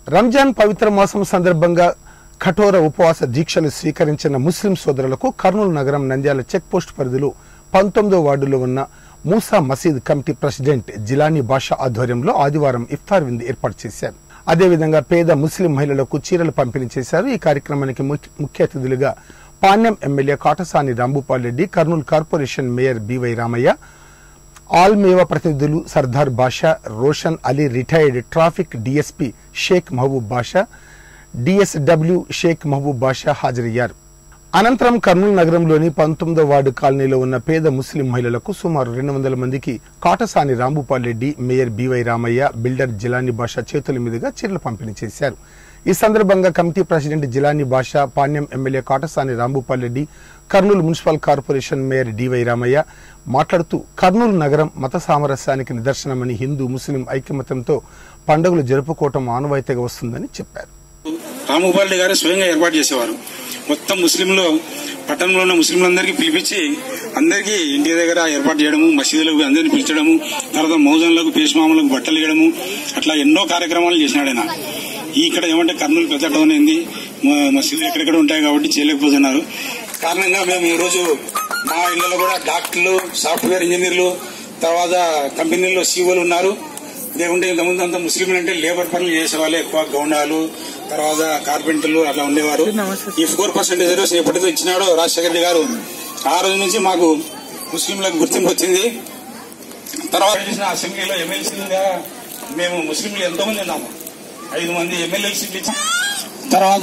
రంజాన్ పవిత్ర మాసం సందర్భంగా కఠోర ఉపవాస దీక్షలు స్వీకరించిన ముస్లిం సోదరులకు కర్నూలు నగరం నంద్యాల చెక్ పోస్ట్ పరిధిలో పంతొమ్మిదో వార్డులో ఉన్న మూసా మసీద్ కమిటీ ప్రెసిడెంట్ జిలానీ బాషా ఆధ్వర్యంలో ఆదివారం ఇఫ్తార్ విందు ఏర్పాటు చేశారు అదేవిధంగా పేద ముస్లిం మహిళలకు చీరలు పంపిణీ చేశారు ఈ కార్యక్రమానికి ముఖ్య- ముఖ్య అతిథులుగా Panyam MLA Katasani Rambhupal Reddy Kurnool corporation mayor BY Ramaiah ఆల్ మేవా ప్రతినిధులు Sardar Basha Roshan Ali retired traffic DSP Sheikh Mahaboob Basha DSW Sheikh Mahaboob Basha హాజరయ్యారు అనంతరం కర్నూలు నగరంలోని పంతొమ్మిదో వార్డు కాలనీలో ఉన్న పేద ముస్లిం మహిళలకు సుమారు రెండు వందల మందికి Katasani Rambhupal Reddy mayor BY Ramaiah builder Jilani Basha చేతుల మీదుగా చీరలు పంపిణీ చేశారు ఈ సందర్భంగా committee president Jilani Basha Panyam MLA Katasani Rambhupal Reddy Kurnool municipal corporation mayor DY Ramaiah మాట్లాడుతూ కర్నూలు నగరం మత సామరస్యానికి నిదర్శనమని హిందూ ముస్లిం ఐక్యమత్యంతో పండుగలు జరుపుకోవటం ఆనవాయితీగా వస్తుందని చెప్పారు రామగోపాల్ గారు స్వయంగా ఏర్పాటు చేసేవారు మొత్తం ముస్లింలు పట్టణంలో ఉన్న ముస్లింలందరికీ పిలిపించి అందరికీ ఇంటి దగ్గర ఏర్పాటు చేయడము మసీదులకు అందరిని పిలిచడము తర్వాత మౌజన్లకు పేష్మాములకు బట్టలు ఇవ్వడము అట్లా ఎన్నో కార్యక్రమాలు చేసినాడు ఆయన ఈ ఇక్కడ ఏమంటే కర్నూలు పెద్ద టౌన్ అయింది మ- మసీదులు ఎక్కడెక్కడ ఉంటాయి కాబట్టి చేయలేకపోతున్నారు కారణంగా మేము ఈ రోజు మా ఇళ్లలో కూడా డాక్టర్లు సాఫ్ట్వేర్ ఇంజనీర్లు తర్వాత కంపెనీల్లో సీఓలు ఉన్నారు లేకుంటే ఇంతకుముందు అంతా ముస్లింలు అంటే లేబర్ పనులు చేసేవాళ్ళు ఎక్కువ గౌండాలు తర్వాత కార్పెంటర్లు అట్లా ఉండేవారు ఈ ఫోర్ పర్సెంటేజ్ రిజర్వేషన్ ఎప్పటితో ఇచ్చినాడో రాజశేఖర రెడ్డి గారు ఆ రోజు నుంచి మాకు ముస్లింలకు గుర్తింపు వచ్చింది తర్వాత చేసిన అసెంబ్లీలో ఎమ్మెల్సీలుగా మేము ముస్లింలు ఎంతో మంది ఉన్నాము ఐదు మంది ఎమ్మెల్యే సీట్లు ఇచ్చాం తర్వాత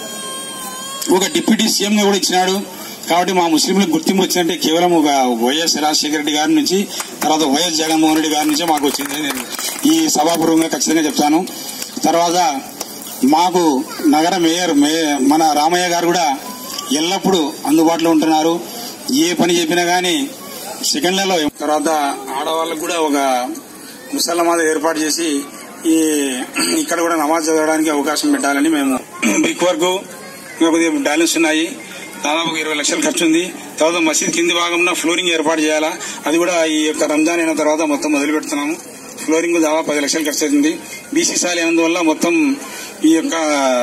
ఒక డిప్యూటీ సీఎం గా కూడా ఇచ్చినాడు కాబట్టి మా ముస్లింలకు గుర్తింపు వచ్చిందంటే కేవలం ఒక వైఎస్ రాజశేఖర రెడ్డి గారి నుంచి తర్వాత వైఎస్ జగన్మోహన్ రెడ్డి గారి నుంచి మాకు వచ్చింది నేను ఈ సభాపూర్వకంగా ఖచ్చితంగా చెప్తాను తర్వాత మాకు నగర మేయర్ మే- మన రామయ్య గారు కూడా ఎల్లప్పుడూ అందుబాటులో ఉంటున్నారు ఏ పని చెప్పినా గానీ సెకండ్లలో తర్వాత ఆడవాళ్ళకు కూడా ఒక ముసలమాద ఏర్పాటు చేసి ఈ ఇక్కడ కూడా నమాజ్ చదవడానికి అవకాశం పెట్టాలని మేము బ్రిక్ వర్క్ ఇంకా కొద్దిగా బ్యాలెన్స్ ఉన్నాయి దాదాపు ఇరవై లక్షలు ఖర్చు ఉంది తర్వాత మసీద్ కింది భాగంలో ఫ్లోరింగ్ ఏర్పాటు చేయాలా అది కూడా ఈ యొక్క రంజాన్ అయిన తర్వాత మొత్తం మొదలు పెడుతున్నాము ఫ్లోరింగ్ దాదాపు పది లక్షలు ఖర్చు అవుతుంది బీసీ సాలి అయినందువల్ల మొత్తం ఈ యొక్క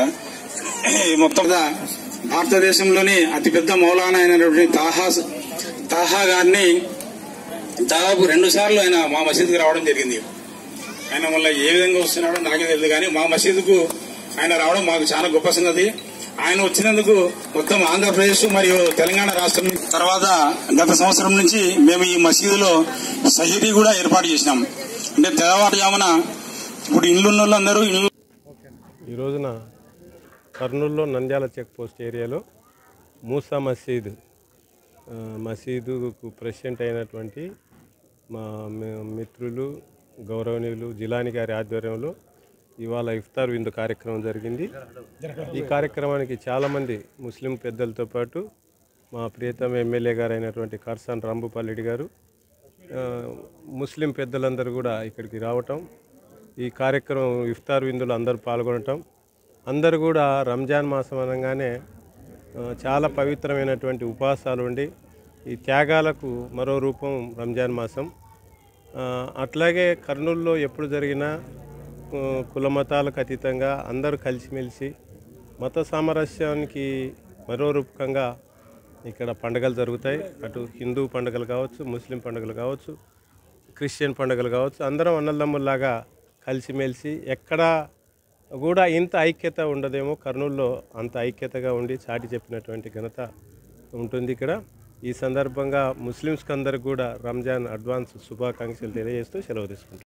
మొత్తం మీద భారతదేశంలోని అతిపెద్ద మౌలానా అయినటువంటి తాహా తాహా గారిని దాదాపు రెండు సార్లు ఆయన మా మసీదుకి రావడం జరిగింది ఆయన వల్ల ఏ విధంగా వస్తున్నాడో నాకే తెలియదు కానీ మా మసీదుకు ఆయన రావడం మాకు చాలా గొప్ప సంగతి ఆయన వచ్చినందుకు మొత్తం ఆంధ్రప్రదేశ్ మరియు తెలంగాణ రాష్ట్రం తర్వాత గత సంవత్సరం నుంచి మేము ఈ మసీదులో సహిరీ కూడా ఏర్పాటు చేసినాం అంటే తెల్లవారుజామున ఇప్పుడు ఇల్లు ఉన్న వాళ్ళందరూ ఇల్లు ఈ రోజున కర్నూలులో నంద్యాల చెక్ పోస్ట్ ఏరియాలో మూసా మసీద్ ఆ, మసీదుకు ప్రెసిడెంట్ అయినటువంటి మా మి- మిత్రులు గౌరవనీయులు జిలాని గారి ఆధ్వర్యంలో ఇవాళ ఇఫ్తార్ విందు కార్యక్రమం జరిగింది ఈ కార్యక్రమానికి చాలామంది ముస్లిం పెద్దలతో పాటు మా ప్రియతమ ఎమ్మెల్యే గారు అయినటువంటి కర్సాన్ రాంభూపాల్ రెడ్డి గారు ఆ, ముస్లిం పెద్దలందరూ కూడా ఇక్కడికి రావటం ఈ కార్యక్రమం ఇఫ్తార్ విందులో అందరూ పాల్గొనటం అందరూ కూడా రంజాన్ మాసం అనగానే ఆ, చాలా పవిత్రమైనటువంటి ఉపవాసాలు ఉండి ఈ త్యాగాలకు మరో రూపం రంజాన్ మాసం ఆ, అట్లాగే కర్నూలులో ఎప్పుడు జరిగినా ఆ, కుల మతాలకు అతీతంగా అందరూ కలిసిమెలిసి మత సామరస్యానికి మరో రూపకంగా ఇక్కడ పండుగలు జరుగుతాయి అటు హిందూ పండుగలు కావచ్చు ముస్లిం పండుగలు కావచ్చు క్రిస్టియన్ పండుగలు కావచ్చు అందరం అన్నదమ్ముల్లాగా కలిసిమెలిసి ఎక్కడా కూడా ఇంత ఐక్యత ఉండదేమో కర్నూలులో అంత ఐక్యతగా ఉండి చాటి చెప్పినటువంటి ఘనత ఉంటుంది ఇక్కడ ఈ సందర్భంగా ముస్లిమ్స్కి అందరికి కూడా రంజాన్ అడ్వాన్స్ శుభాకాంక్షలు తెలియజేస్తూ సెలవు తీసుకుంటాం